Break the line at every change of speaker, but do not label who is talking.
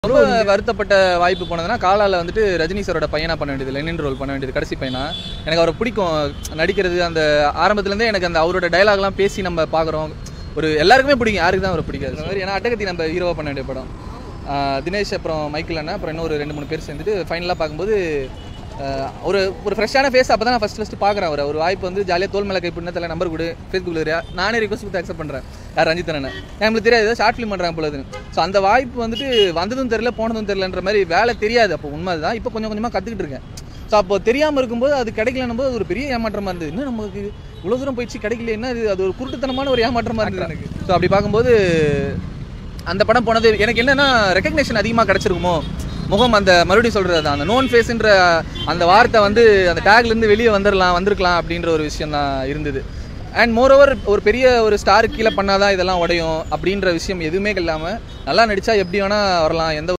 ரொம்ப வருத்தப்பட்ட வாய்ப்பு போனதுன்னா காலால வந்துட்டு ரஜினி சாரோட பையனா பண்ண வேண்டியது லெனின் ரோல் பண்ண வேண்டியது கடைசி பையனா எனக்கு அவரை பிடிக்கும் நடிக்கிறது அந்த ஆரம்பத்துலேருந்தே எனக்கு அந்த அவரோட டயலாக்லாம் பேசி நம்ம பார்க்குறோம் ஒரு எல்லாருக்குமே பிடிக்கும் யாருக்கு தான் அவரை பிடிக்காது அந்த மாதிரி ஏன்னா அட்டகத்தி நம்ம ஹீரோவாக பண்ண வேண்டிய படம் ஆஹ் தினேஷ் அப்புறம் மைக்கேல் அண்ணா அப்புறம் இன்னொரு ரெண்டு மூணு பேர் சேர்ந்துட்டு ஃபைனலாக பார்க்கும்போது ஆஹ் ஒரு ஒரு ஃப்ரெஷ்ஷான ஃபேஸ் அப்போ தான் நான் ஃபஸ்ட் ஃபஸ்ட்டு பார்க்குறேன் அவர் ஒரு வாய்ப்பு வந்து ஜாலியாக தோல் மேலே கை பண்ண தலை நம்பர் கொடு ஃபேஸ்புக்கில் வரியா நானே ரிக்வஸ்ட் கொடுத்து அக்செப்ட் பண்ணுறேன் யார் ரஞ்சித் அண்ணன் நம்மளுக்கு தெரியாது ஷார்ட் ஃபிலிம் பண்ணுறாங்க பொழுதுன்னு ஸோ அந்த வாய்ப்பு வந்துட்டு வந்ததும் தெரியல போனதும் தெரியலன்ற மாதிரி வேலை தெரியாது அப்போ உண்மை தான் இப்போ கொஞ்சம் கொஞ்சமாக கற்றுக்கிட்டு இருக்கேன் ஸோ அப்போ தெரியாமல் இருக்கும்போது அது கிடைக்கலன்னும் போது ஒரு பெரிய ஏமாற்றமாக இருந்தது இன்னும் நமக்கு இவ்வளோ தூரம் போயிடுச்சு கிடைக்கல என்ன இது அது ஒரு குருட்டுத்தனமான ஒரு ஏமாற்றமாக இருந்தது எனக்கு ஸோ அப்படி பார்க்கும்போது அந்த படம் போனது எனக்கு என்னன்னா ரெக்கக்னேஷன் அதிகமாக கிடைச்சிருக்குமோ முகம் அந்த மறுபடியும் சொல்கிறது அந்த நோன் ஃபேஸ்ன்ற அந்த வார்த்தை வந்து அந்த டேக்லேருந்து வெளியே வந்துடலாம் வந்திருக்கலாம் அப்படின்ற ஒரு விஷயம் தான் இருந்தது அண்ட் மோரோவர் ஒரு பெரிய ஒரு ஸ்டார் கீழே பண்ணாதான் இதெல்லாம் உடையும் அப்படின்ற விஷயம் எதுவுமே இல்லாமல் நல்லா நடித்தா எப்படி வேணால் வரலாம் எந்த